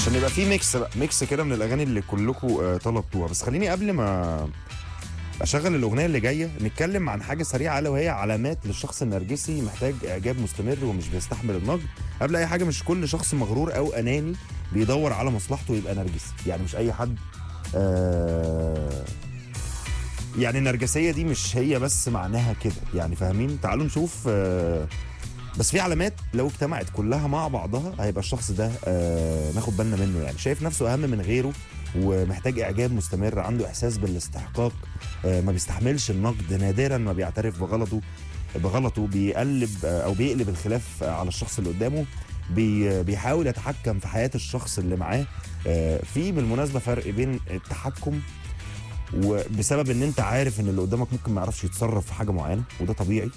عشان يبقى في ميكس بقى ميكس كده من الاغاني اللي كلكم آه، طلبتوها بس خليني قبل ما اشغل الاغنيه اللي جايه نتكلم عن حاجه سريعه الا وهي علامات للشخص النرجسي محتاج اعجاب مستمر ومش بيستحمل النقد قبل اي حاجه مش كل شخص مغرور او اناني بيدور على مصلحته يبقى نرجسي يعني مش اي حد آه يعني النرجسيه دي مش هي بس معناها كده يعني فاهمين تعالوا نشوف آه بس في علامات لو اجتمعت كلها مع بعضها هيبقى الشخص ده آه ناخد بالنا منه يعني شايف نفسه اهم من غيره ومحتاج اعجاب مستمر عنده احساس بالاستحقاق آه ما بيستحملش النقد نادرا ما بيعترف بغلطه بغلطه بيقلب آه او بيقلب الخلاف آه على الشخص اللي قدامه بي بيحاول يتحكم في حياه الشخص اللي معاه آه في بالمناسبه فرق بين التحكم وبسبب ان انت عارف ان اللي قدامك ممكن ما يعرفش يتصرف في حاجه معينه وده طبيعي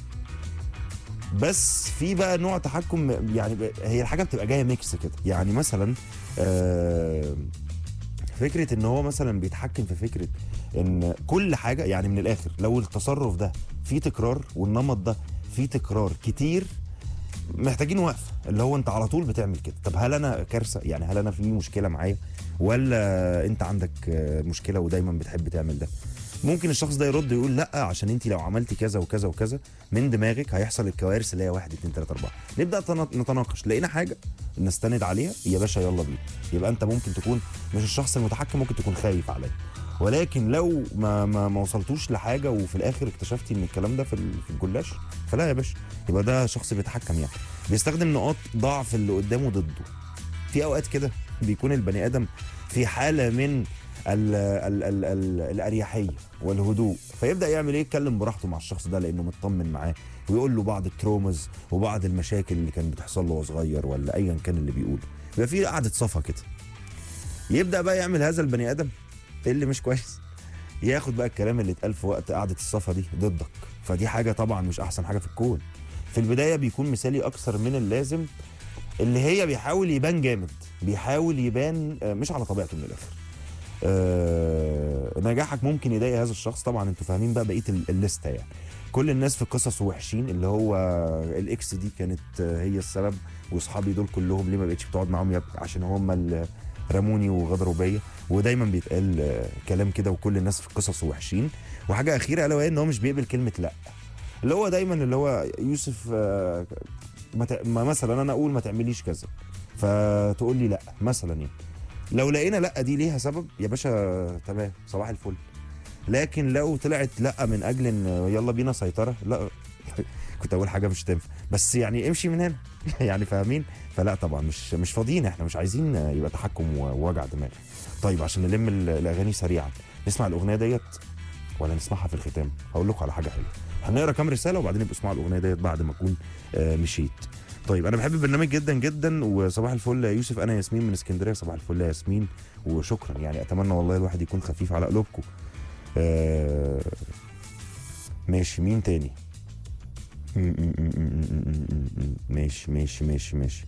بس في بقى نوع تحكم يعني ب- هي الحاجه بتبقى جايه ميكس كده يعني مثلا آه، فكره ان هو مثلا بيتحكم في فكره ان كل حاجه يعني من الاخر لو التصرف ده فيه تكرار والنمط ده فيه تكرار كتير محتاجين وقفه اللي هو انت على طول بتعمل كده طب هل انا كارثه يعني هل انا في مشكله معايا ولا انت عندك آه، مشكله ودايما بتحب تعمل ده ممكن الشخص ده يرد يقول لا عشان انت لو عملتي كذا وكذا وكذا من دماغك هيحصل الكوارث اللي هي 1 2 3 4 نبدا تنا- نتناقش لقينا حاجه نستند عليها يا باشا يلا بينا يبقى انت ممكن تكون مش الشخص المتحكم ممكن تكون خايف عليا ولكن لو ما ما, ما وصلتوش لحاجه وفي الاخر اكتشفتي ان الكلام ده في ال- في الجلاش فلا يا باشا يبقى ده شخص بيتحكم يعني بيستخدم نقاط ضعف اللي قدامه ضده في اوقات كده بيكون البني ادم في حاله من ال ال ال ال الاريحيه والهدوء فيبدا يعمل ايه يتكلم براحته مع الشخص ده لانه مطمن معاه ويقول له بعض الترومز وبعض المشاكل اللي كانت بتحصل له وهو صغير ولا ايا كان اللي بيقوله يبقى في قعده صفا كده يبدا بقى يعمل هذا البني ادم اللي مش كويس ياخد بقى الكلام اللي اتقال في وقت قعده الصفا دي ضدك فدي حاجه طبعا مش احسن حاجه في الكون في البدايه بيكون مثالي اكثر من اللازم اللي هي بيحاول يبان جامد بيحاول يبان آه، مش على طبيعته من الاخر آه، نجاحك ممكن يضايق هذا الشخص طبعا انتوا فاهمين بقى بقيه ال- الليسته يعني كل الناس في قصص وحشين اللي هو الاكس دي كانت آه، هي السبب واصحابي دول كلهم ليه ما بقتش بتقعد معاهم يا ابني؟ عشان هم اللي رموني وغدروا بيا ودايما بيتقال آه، كلام كده وكل الناس في قصص وحشين وحاجه اخيره الا وهي ان هو مش بيقبل كلمه لا اللي هو دايما اللي هو يوسف آه، ما ت- ما مثلا انا اقول ما تعمليش كذا فتقول لي لا مثلا يعني لو لقينا لا دي ليها سبب يا باشا تمام صباح الفل لكن لو طلعت لا من اجل ان يلا بينا سيطره لا كنت اقول حاجه مش تنفع بس يعني امشي من هنا يعني فاهمين فلا طبعا مش مش فاضيين احنا مش عايزين يبقى تحكم و- ووجع دماغ طيب عشان نلم ال- الاغاني سريعا نسمع الاغنيه ديت ولا نسمعها في الختام هقول لكم على حاجه حلوه هنقرا كام رساله وبعدين يبقوا اسمعوا الاغنيه ديت بعد ما اكون آه، مشيت طيب انا بحب البرنامج جدا جدا وصباح الفل يا يوسف انا ياسمين من اسكندريه صباح الفل يا ياسمين وشكرا يعني اتمنى والله الواحد يكون خفيف على قلوبكم آه ماشي مين تاني م- م- م- م- م- م- م- ماشي ماشي ماشي ماشي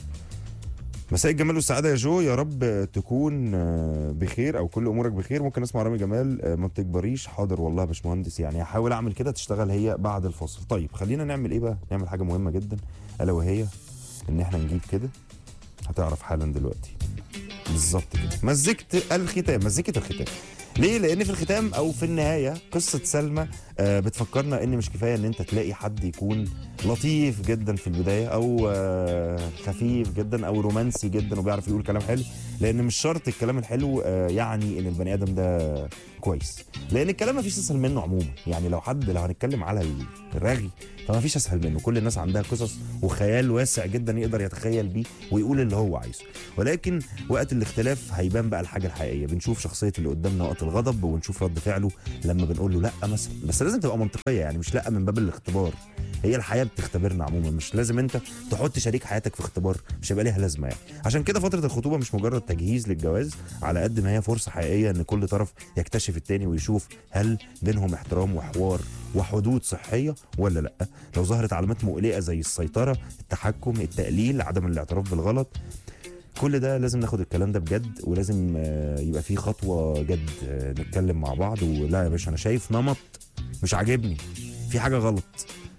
مساء الجمال والسعاده يا جو يا رب تكون آه، بخير او كل امورك بخير ممكن اسمع رامي جمال آه، ما بتكبريش حاضر والله يا باشمهندس يعني هحاول اعمل كده تشتغل هي بعد الفاصل طيب خلينا نعمل ايه بقى نعمل حاجه مهمه جدا الا وهي ان احنا نجيب كده هتعرف حالا دلوقتي بالظبط كده مزيكة الختام مزيكة الختام ليه؟ لأن في الختام أو في النهاية قصة سلمى آه، بتفكرنا إن مش كفاية إن أنت تلاقي حد يكون لطيف جدا في البداية أو آه، خفيف جدا أو رومانسي جدا وبيعرف يقول كلام حلو لأن مش شرط الكلام الحلو آه، يعني إن البني آدم ده كويس لأن الكلام مفيش أسهل منه عموما يعني لو حد لو هنتكلم على الرغي فما فيش اسهل منه كل الناس عندها قصص وخيال واسع جدا يقدر يتخيل بيه ويقول اللي هو عايزه ولكن وقت الاختلاف هيبان بقى الحاجه الحقيقيه بنشوف شخصيه اللي قدامنا وقت الغضب ونشوف رد فعله لما بنقول له لا مثلا بس لازم تبقى منطقيه يعني مش لا من باب الاختبار هي الحياه بتختبرنا عموما مش لازم انت تحط شريك حياتك في اختبار مش هيبقى ليها لازمه يعني عشان كده فتره الخطوبه مش مجرد تجهيز للجواز على قد ما هي فرصه حقيقيه ان كل طرف يكتشف التاني ويشوف هل بينهم احترام وحوار وحدود صحيه ولا لا لو ظهرت علامات مقلقه زي السيطره التحكم التقليل عدم الاعتراف بالغلط كل ده لازم ناخد الكلام ده بجد ولازم آه، يبقى في خطوه جد آه، نتكلم مع بعض ولا يا باشا انا شايف نمط مش عاجبني في حاجه غلط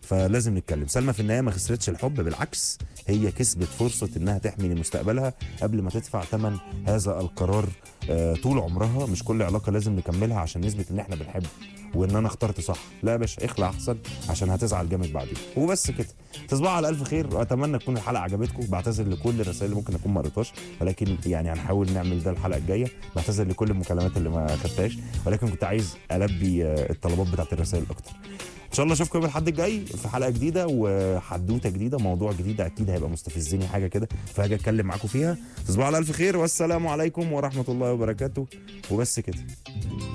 فلازم نتكلم سلمى في النهايه ما خسرتش الحب بالعكس هي كسبت فرصه انها تحمي مستقبلها قبل ما تدفع ثمن هذا القرار آه، طول عمرها مش كل علاقه لازم نكملها عشان نثبت ان احنا بنحب وان انا اخترت صح لا يا باشا اخلع احسن عشان هتزعل جامد بعدين وبس كده تصبحوا على الف خير واتمنى تكون الحلقه عجبتكم بعتذر لكل الرسائل اللي ممكن اكون ما قريتهاش ولكن يعني هنحاول نعمل ده الحلقه الجايه بعتذر لكل المكالمات اللي ما خدتهاش ولكن كنت عايز البي آه، الطلبات بتاعت الرسائل اكتر ان شاء الله اشوفكم يوم الاحد الجاي في حلقه جديده وحدوته جديده موضوع جديد اكيد هيبقى مستفزني حاجه كده فهاجي اتكلم معاكم فيها تصبحوا على الف خير والسلام عليكم ورحمه الله وبركاته وبس كده